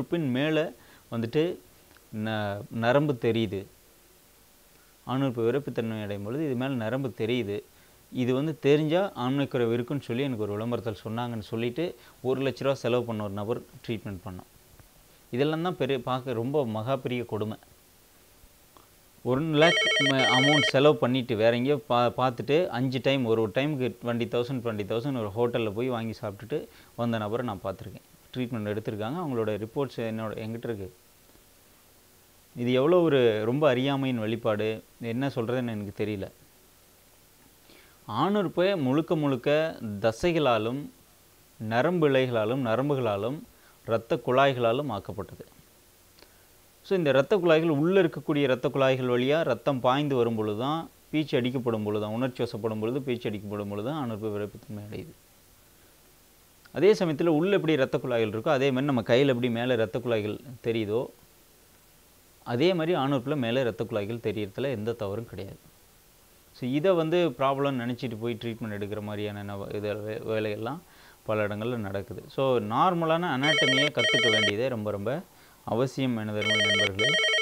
ஆணுறுப்பின் மேலே வந்துட்டு ந நரம்பு தெரியுது ஆணுறுப்பு விரைப்புத்தன்மை அடையும் பொழுது இது மேலே நரம்பு தெரியுது இது வந்து தெரிஞ்சால் ஆண்மைக்குறைவு இருக்குன்னு சொல்லி எனக்கு ஒரு விளம்பரத்தில் சொன்னாங்கன்னு சொல்லிட்டு ஒரு லட்ச ரூபா செலவு பண்ண ஒரு நபர் ட்ரீட்மெண்ட் பண்ணோம் இதெல்லாம் தான் பெரிய பார்க்க ரொம்ப மகா பெரிய கொடுமை ஒன் லேக் அமௌண்ட் செலவு பண்ணிவிட்டு வேற எங்கேயோ பா பார்த்துட்டு அஞ்சு டைம் ஒரு ஒரு டைமுக்கு டுவெண்ட்டி தௌசண்ட் டுவெண்ட்டி தௌசண்ட் ஒரு ஹோட்டலில் போய் வாங்கி சாப்பிட்டுட்டு வந்த நபரை நான் பார்த்துருக்கேன் ட்ரீட்மெண்ட் எடுத்திருக்காங்க அவங்களோட ரிப்போர்ட்ஸ் என்னோட எங்கிட்ட இருக்குது இது எவ்வளோ ஒரு ரொம்ப அறியாமையின் வெளிப்பாடு என்ன சொல்கிறதுன்னு எனக்கு தெரியல ஆணுறுப்பை முழுக்க முழுக்க தசைகளாலும் நரம்பு இழைகளாலும் நரம்புகளாலும் இரத்த குழாய்களாலும் ஆக்கப்பட்டது ஸோ இந்த இரத்த குழாய்கள் உள்ளே இருக்கக்கூடிய இரத்த குழாய்கள் வழியாக ரத்தம் பாய்ந்து வரும் பொழுது தான் பீச்சு அடிக்கப்படும் பொழுது தான் உணர்ச்சி வசப்படும் பொழுது பீச்சு அடிக்கப்படும் பொழுது தான் ஆணுறுப்பு விரைப்புத்தன்மை அடையுது அதே சமயத்தில் உள்ளே எப்படி இரத்த குழாய்கள் இருக்கோ அதே மாதிரி நம்ம கையில் எப்படி மேலே இரத்த குழாய்கள் தெரியுதோ அதே மாதிரி ஆணுறுப்பில் மேலே இரத்த குழாய்கள் தெரியறதுல எந்த தவறும் கிடையாது ஸோ இதை வந்து ப்ராப்ளம் நினச்சிட்டு போய் ட்ரீட்மெண்ட் எடுக்கிற மாதிரியான நவ- இது வே- வேலைகள்லாம் பல இடங்களில் நடக்குது ஸோ நார்மலான அனாட்டமியை கற்றுக்க வேண்டியதே ரொம்ப ரொம்ப அவசியம் எனதருமை நண்பர்களே